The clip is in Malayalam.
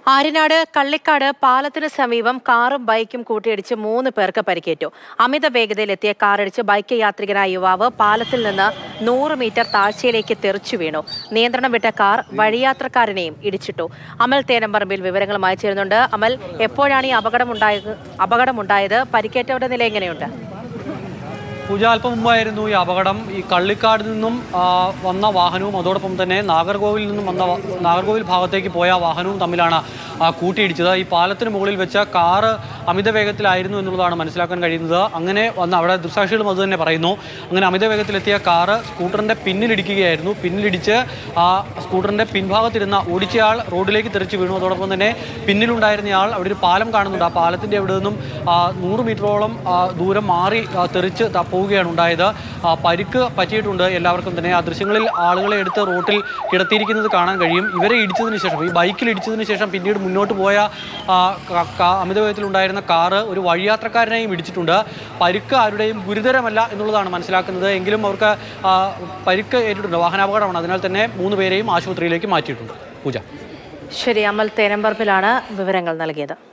ആര്യനാട് കള്ളിക്കാട് പാലത്തിന് സമീപം കാറും ബൈക്കും കൂട്ടിയിടിച്ച് മൂന്ന് പേർക്ക് പരിക്കേറ്റു അമിത വേഗതയിലെത്തിയ കാറിടിച്ച് ബൈക്ക് യാത്രികനായ യുവാവ് പാലത്തിൽ നിന്ന് നൂറ് മീറ്റർ താഴ്ചയിലേക്ക് തെറിച്ചു വീണു നിയന്ത്രണം വിട്ട കാർ വഴിയാത്രക്കാരനെയും ഇടിച്ചിട്ടു അമൽ തേനമ്പറമ്പിൽ വിവരങ്ങളുമായി ചേരുന്നുണ്ട് അമൽ എപ്പോഴാണ് ഈ അപകടമുണ്ടായത് അപകടമുണ്ടായത് പരിക്കേറ്റവരുടെ നില എങ്ങനെയുണ്ട് പൂജ അല്പം മുമ്പായിരുന്നു ഈ അപകടം ഈ കള്ളിക്കാട് നിന്നും ആ, വന്ന വാഹനവും അതോടൊപ്പം തന്നെ നാഗർകോവിൽ നിന്നും വന്ന വ- നാഗർകോവിൽ ഭാഗത്തേക്ക് പോയ വാഹനവും തമ്മിലാണ് ആ, കൂട്ടിയിടിച്ചത് ഈ പാലത്തിന് മുകളിൽ വെച്ച കാറ് അമിത വേഗത്തിലായിരുന്നു എന്നുള്ളതാണ് മനസ്സിലാക്കാൻ കഴിയുന്നത് അങ്ങനെ വന്ന അവിടെ ദൃക്സാക്ഷികളും അത് തന്നെ പറയുന്നു അങ്ങനെ അമിത വേഗത്തിലെത്തിയ കാറ് സ്കൂട്ടറിന്റെ പിന്നിലിടിക്കുകയായിരുന്നു പിന്നിലിടിച്ച് ആ സ്കൂട്ടറിന്റെ പിൻഭാഗത്തിരുന്ന ഓടിച്ചയാൾ റോഡിലേക്ക് തെറിച്ച് വീണു അതോടൊപ്പം തന്നെ പിന്നിലുണ്ടായിരുന്നയാൾ അവിടെ ഒരു പാലം കാണുന്നുണ്ട് ആ പാലത്തിന്റെ അവിടെ നിന്നും ആ, നൂറ് മീറ്ററോളം ആ, ദൂരം മാറി ആ, തെറിച്ച് ത- പോവുകയാണ് ഉണ്ടായത് ആ, പരിക്ക് പറ്റിയിട്ടുണ്ട് എല്ലാവർക്കും തന്നെ ആ ദൃശ്യങ്ങളിൽ ആളുകളെ എടുത്ത് റോട്ടിൽ കിടത്തിയിരിക്കുന്നത് കാണാൻ കഴിയും ഇവരെ ഇടിച്ചതിന് ശേഷം ഈ ബൈക്കിൽ ഇടിച്ചതിന് ശേഷം പിന്നീട് മുന്നോട്ട് പോയ ആ, ക- ക- അമിതവേഗത്തിലുണ്ടായിരുന്ന കാറ് ഒരു വഴിയാത്രക്കാരനെയും ഇടിച്ചിട്ടുണ്ട് പരിക്ക് ആരുടെയും ഗുരുതരമല്ല എന്നുള്ളതാണ് മനസ്സിലാക്കുന്നത് എങ്കിലും അവർക്ക് ആ, പരിക്ക് ഏറ്റിട്ടുണ്ട് വാഹനാപകടമാണ് അതിനാൽ തന്നെ മൂന്ന് പേരെയും ആശുപത്രിയിലേക്ക് മാറ്റിയിട്ടുണ്ട് പൂജ ശരി അമൽ തേനമ്പറമ്പിലാണ് വിവരങ്ങൾ നൽകിയത്